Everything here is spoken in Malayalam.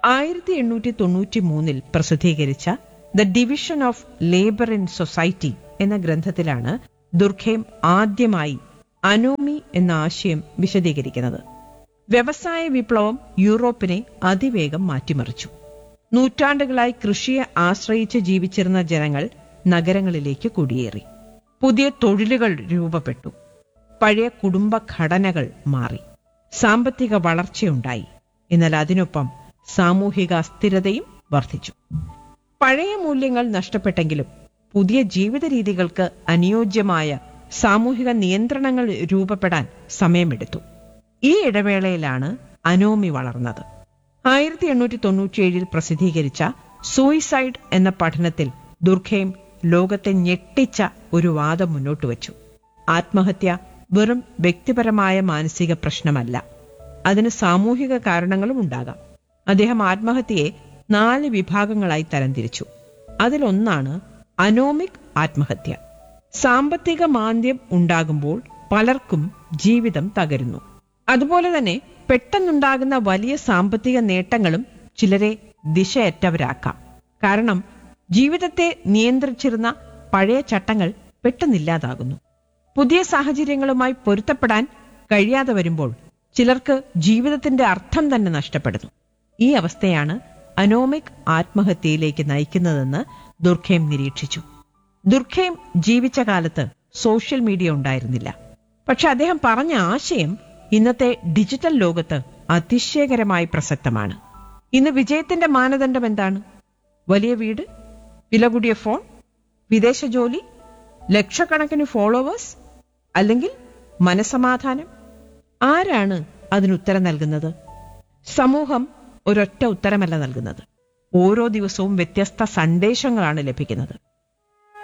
ആയിരത്തി എണ്ണൂറ്റി തൊണ്ണൂറ്റി മൂന്നിൽ പ്രസിദ്ധീകരിച്ച the division of labour in society എന്ന ഗ്രന്ഥത്തിലാണ് ദുർഖേം ആദ്യമായി അനോമി എന്ന ആശയം വിശദീകരിക്കുന്നത് വ്യവസായ വിപ്ലവം യൂറോപ്പിനെ അതിവേഗം മാറ്റിമറിച്ചു നൂറ്റാണ്ടുകളായി കൃഷിയെ ആശ്രയിച്ച് ജീവിച്ചിരുന്ന ജനങ്ങൾ നഗരങ്ങളിലേക്ക് കുടിയേറി പുതിയ തൊഴിലുകൾ രൂപപ്പെട്ടു പഴയ കുടുംബ ഘടനകൾ മാറി സാമ്പത്തിക വളർച്ചയുണ്ടായി എന്നാൽ അതിനൊപ്പം സാമൂഹിക അസ്ഥിരതയും വർദ്ധിച്ചു പഴയ മൂല്യങ്ങൾ നഷ്ടപ്പെട്ടെങ്കിലും പുതിയ ജീവിത രീതികൾക്ക് അനുയോജ്യമായ സാമൂഹിക നിയന്ത്രണങ്ങൾ രൂപപ്പെടാൻ സമയമെടുത്തു ഈ ഇടവേളയിലാണ് അനോമി വളർന്നത് ആയിരത്തി എണ്ണൂറ്റി തൊണ്ണൂറ്റിയേഴിൽ പ്രസിദ്ധീകരിച്ച സൂയിസൈഡ് എന്ന പഠനത്തിൽ ദുർഖേം ലോകത്തെ ഞെട്ടിച്ച ഒരു വാദം മുന്നോട്ട് വച്ചു ആത്മഹത്യ വെറും വ്യക്തിപരമായ മാനസിക പ്രശ്നമല്ല അതിന് സാമൂഹിക കാരണങ്ങളും ഉണ്ടാകാം അദ്ദേഹം ആത്മഹത്യയെ നാല് വിഭാഗങ്ങളായി തരംതിരിച്ചു അതിലൊന്നാണ് അനോമിക് ആത്മഹത്യ സാമ്പത്തിക മാന്ദ്യം ഉണ്ടാകുമ്പോൾ പലർക്കും ജീവിതം തകരുന്നു അതുപോലെ തന്നെ പെട്ടെന്നുണ്ടാകുന്ന വലിയ സാമ്പത്തിക നേട്ടങ്ങളും ചിലരെ ദിശയറ്റവരാക്കാം കാരണം ജീവിതത്തെ നിയന്ത്രിച്ചിരുന്ന പഴയ ചട്ടങ്ങൾ പെട്ടെന്നില്ലാതാകുന്നു പുതിയ സാഹചര്യങ്ങളുമായി പൊരുത്തപ്പെടാൻ കഴിയാതെ വരുമ്പോൾ ചിലർക്ക് ജീവിതത്തിന്റെ അർത്ഥം തന്നെ നഷ്ടപ്പെടുന്നു ഈ അവസ്ഥയാണ് അനോമിക് ആത്മഹത്യയിലേക്ക് നയിക്കുന്നതെന്ന് ദുർഖേം നിരീക്ഷിച്ചു ദുർഖേം ജീവിച്ച കാലത്ത് സോഷ്യൽ മീഡിയ ഉണ്ടായിരുന്നില്ല പക്ഷെ അദ്ദേഹം പറഞ്ഞ ആശയം ഇന്നത്തെ ഡിജിറ്റൽ ലോകത്ത് അതിശയകരമായി പ്രസക്തമാണ് ഇന്ന് വിജയത്തിന്റെ മാനദണ്ഡം എന്താണ് വലിയ വീട് വില കൂടിയ ഫോൺ വിദേശ ജോലി ലക്ഷക്കണക്കിന് ഫോളോവേഴ്സ് അല്ലെങ്കിൽ മനസമാധാനം ആരാണ് അതിനുത്തരം നൽകുന്നത് സമൂഹം ഒരൊറ്റ ഉത്തരമല്ല നൽകുന്നത് ഓരോ ദിവസവും വ്യത്യസ്ത സന്ദേശങ്ങളാണ് ലഭിക്കുന്നത്